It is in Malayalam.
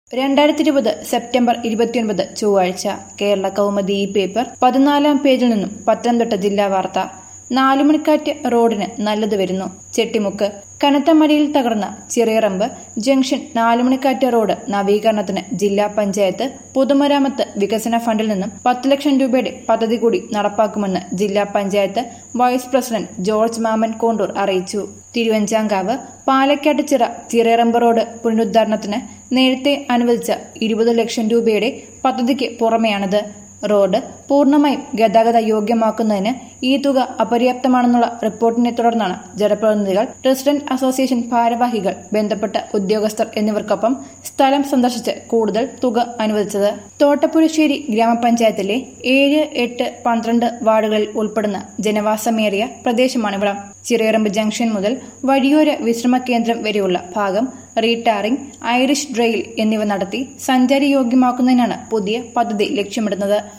രണ്ടായിരത്തി ഇരുപത് സെപ്റ്റംബർ ഇരുപത്തിയൊൻപത് ചൊവ്വാഴ്ച കേരള കൗമുദി ഈ പേപ്പർ പതിനാലാം പേജിൽ നിന്നും പത്തനംതിട്ട ജില്ലാ വാർത്ത നാലുമണിക്കാറ്റ് റോഡിന് നല്ലത് വരുന്നു ചെട്ടിമുക്ക് കനത്ത മഴയിൽ തകർന്ന ചിറയറമ്പ് ജംഗ്ഷൻ നാലുമണിക്കാറ്റ് റോഡ് നവീകരണത്തിന് ജില്ലാ പഞ്ചായത്ത് പൊതുമരാമത്ത് വികസന ഫണ്ടിൽ നിന്നും പത്ത് ലക്ഷം രൂപയുടെ പദ്ധതി കൂടി നടപ്പാക്കുമെന്ന് ജില്ലാ panchayat vice president George Mammen Kondoor അറിയിച്ചു തിരുവഞ്ചാങ്കാവ് പാലക്കാട്ട് ചിറ ചിറയറമ്പ് റോഡ് പുനരുദ്ധാരണത്തിന് നേരത്തെ അനുവദിച്ച ഇരുപത് ലക്ഷം രൂപയുടെ പദ്ധതിക്ക് പുറമെയാണിത് റോഡ് പൂർണ്ണമായും ഗതാഗത യോഗ്യമാക്കുന്നതിന് ഈ തുക അപര്യാപ്തമാണെന്നുള്ള റിപ്പോർട്ടിനെ തുടർന്നാണ് ജനപ്രതിനിധികൾ റെസിഡന്റ് അസോസിയേഷൻ ഭാരവാഹികൾ ബന്ധപ്പെട്ട ഉദ്യോഗസ്ഥർ എന്നിവർക്കൊപ്പം സ്ഥലം സന്ദർശിച്ച് കൂടുതൽ തുക അനുവദിച്ചത് തോട്ടപ്പുഴശ്ശേരി ഗ്രാമപഞ്ചായത്തിലെ ഏഴ് എട്ട് പന്ത്രണ്ട് വാർഡുകളിൽ ഉൾപ്പെടുന്ന ജനവാസമേറിയ പ്രദേശമാണിവിടം ചിറയറമ്പ് ജംഗ്ഷൻ മുതൽ വഴിയോര വിശ്രമ കേന്ദ്രം വരെയുള്ള ഭാഗം റീടാറിംഗ് ഐറിഷ് ഡ്രെയിൽ എന്നിവ നടത്തി സഞ്ചാരയോഗ്യമാക്കുന്നതിനാണ് പുതിയ പദ്ധതി ലക്ഷ്യമിടുന്നത്